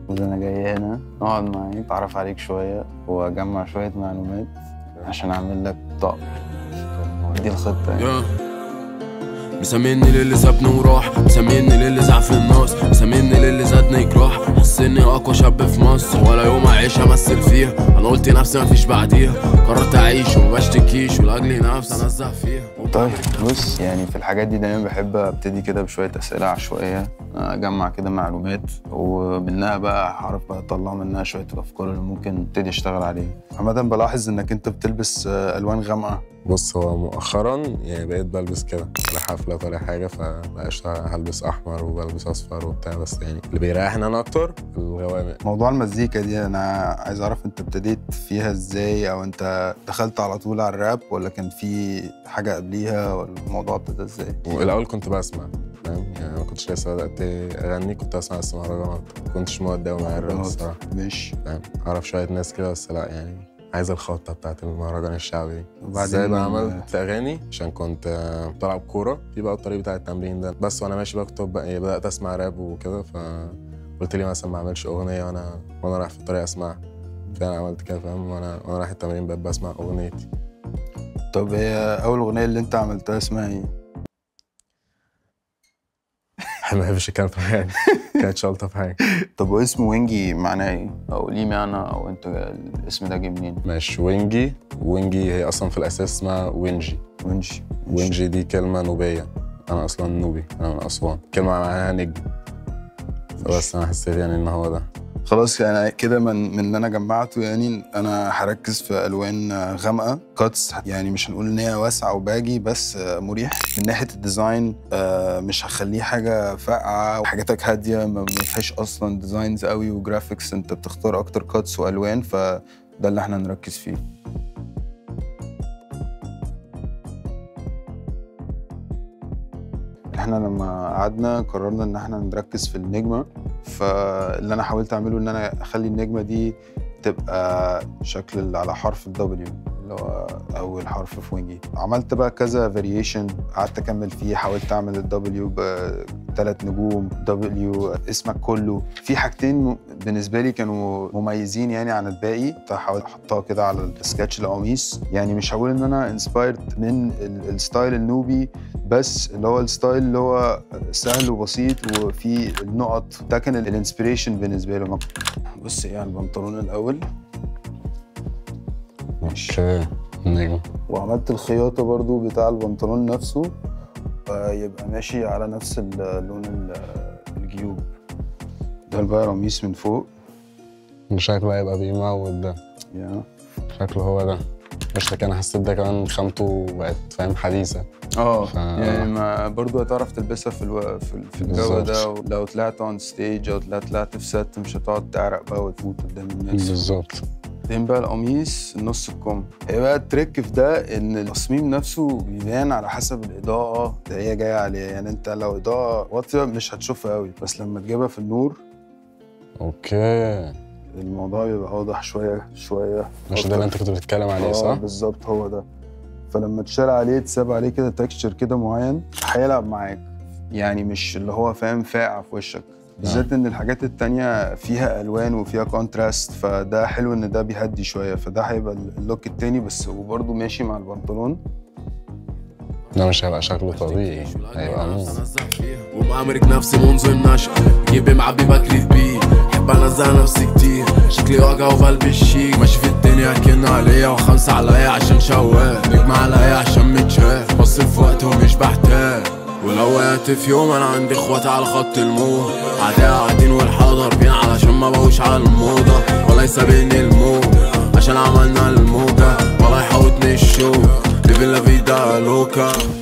انا جاي هنا اقعد معاك اتعرف عليك شويه واجمع شويه معلومات عشان اعمل لك طقم دي الخطه يعني يا مسميني للي سابني وراح مسميني للي زعل في الناس مسميني للي زادني جراح حس اني اقوى شاب في مصر ولا يوم اعيش امثل فيها انا قلت نفسي مفيش بعديها قررت اعيش وما بشتكيش ولاجلي نفسي انزه فيها طيب بص يعني في الحاجات دي دايما بحب ابتدي كده بشويه اسئله عشوائيه اجمع كده معلومات ومنها بقى هعرف بقى اطلع منها شويه الافكار اللي ممكن ابتدي اشتغل عليها عامه بلاحظ انك انت بتلبس آه، الوان غامقه بص هو مؤخرا يعني بقيت بلبس كده ولا حفلة ولا حاجة فبقاش هلبس أحمر وبلبس أصفر وبتاع بس يعني اللي بيريحني أنا أكتر الغوامق موضوع المزيكا دي انا عايز اعرف انت ابتديت فيها ازاي او انت دخلت على طول على الراب ولا كان في حاجه قبليها ولا الموضوع ابتدى ازاي والأول كنت بسمع فاهم يعني ما كنتش لسه بدأت أغني كنت أسمع بس مهرجانات ما كنتش مودي أوي مع الراب الصراحة مش فاهم أعرف شوية ناس كده بس لا يعني عايز الخطة بتاعت المهرجان الشعبي دي وبعدين- ازاي بقى عملت أغاني عشان كنت آه، بلعب كورة في بقى الطريق بتاع التمرين ده بس وأنا ماشي بقى كنت بقى- يعني بدأت أسمع راب وكده فقلت لي مثلا ما أعملش أغنية وأنا وأنا رايح في الطريق أسمعها فأنا عملت كده فاهم وأنا وأنا رايح التمرين بقيت بسمع أغنيتي طب هي اول اغنيه اللي انت عملتها اسمها ايه ما بحبش الكلام في حاجة كانت شلطة في حاجة طب واسم وينجي معناه ايه او ليه معنى او انت الاسم ده جه منين ماشي وينجي وينجي هي أصلا في الأساس اسمها وينجي وينجي وينجي دي كلمة نوبية أنا أصلا نوبي أنا من أسوان كلمة معناها نجم بس أنا حسيت يعني إن هو ده خلاص يعني كده من من اللي انا جمعته يعني انا هركز في الوان غامقه كاتس يعني مش هنقول ان هي واسعه وباجي بس مريح من ناحيه الديزاين آه، مش هخليه حاجه فاقعه وحاجاتك هاديه ما ما فيهاش اصلا ديزاينز قوي وجرافيكس انت بتختار اكتر كاتس والوان فده اللي احنا نركز فيه احنا لما قعدنا قررنا ان احنا نركز في النجمه فاللي انا حاولت اعمله ان انا اخلي النجمه دي تبقى شكل اللي على حرف الدبليو اللي هو اول حرف في وينجي عملت بقى كذا فاريشن قعدت اكمل فيه حاولت اعمل الدبليو بثلاث نجوم دبليو اسمك كله في حاجتين م- بالنسبه لي كانوا مميزين يعني عن الباقي فحاولت احطها كده على السكتش القميص يعني مش هقول ان انا انسبايرد من ال- الستايل النوبي بس اللي هو الستايل اللي هو سهل وبسيط وفي النقط ده كان الانسبيريشن بالنسبه له بص ايه على البنطلون الاول اوكي نجم وعملت الخياطه برضو بتاع البنطلون نفسه آه، يبقى ماشي على نفس ال- لون ال- الجيوب ده بقى قميص من فوق شكله هيبقى بيموت ده يا شكله هو ده مش لكن انا حسيت ده كمان خامته بقت فاهم حديثة اه ف- يعني ما برضو هتعرف تلبسها في الو... في, ال- في الجو بالظبط. ده لو طلعت اون ستيج او طلعت طلعت في ست مش هتقعد تعرق بقى وتموت قدام الناس بالظبط بعدين بقى القميص نص الكم هي بقى التريك في ده ان التصميم نفسه بيبان على حسب الاضاءه اللي هي جايه عليه يعني انت لو اضاءه واطيه مش هتشوفها قوي بس لما تجيبها في النور اوكي الموضوع بيبقى واضح شويه شويه مش ده اللي انت كنت بتتكلم عليه اه صح؟ بالظبط هو ده فلما تشال عليه تساب عليه كده تكستشر كده معين هيلعب معاك يعني مش اللي هو فاهم فاقع في وشك بالذات ان الحاجات التانية فيها الوان وفيها كونتراست فده حلو ان ده بيهدي شويه فده هيبقى اللوك التاني بس وبرده ماشي مع البنطلون ده مش هيبقى شكله طبيعي هيبقى نور ومأمرك نفسي منذ النشأة جيبي معبي بكري بيه بحب انزل نفسي كتير شكلي وجع وبلبس شيك ماشي في الدنيا كأن عليا وخمسة عليا عشان شواف نجم عليا عشان متشاف بصرف وقت ومش بحتاج ولو وقعت في يوم انا عندي اخواتي على خط الموت عادي قاعدين والحاضر بين علشان ما بقوش على الموضة ولا يسابقني الموت عشان عملنا الموجة ولا يحوطني الشوق ليفين لا فيدا لوكا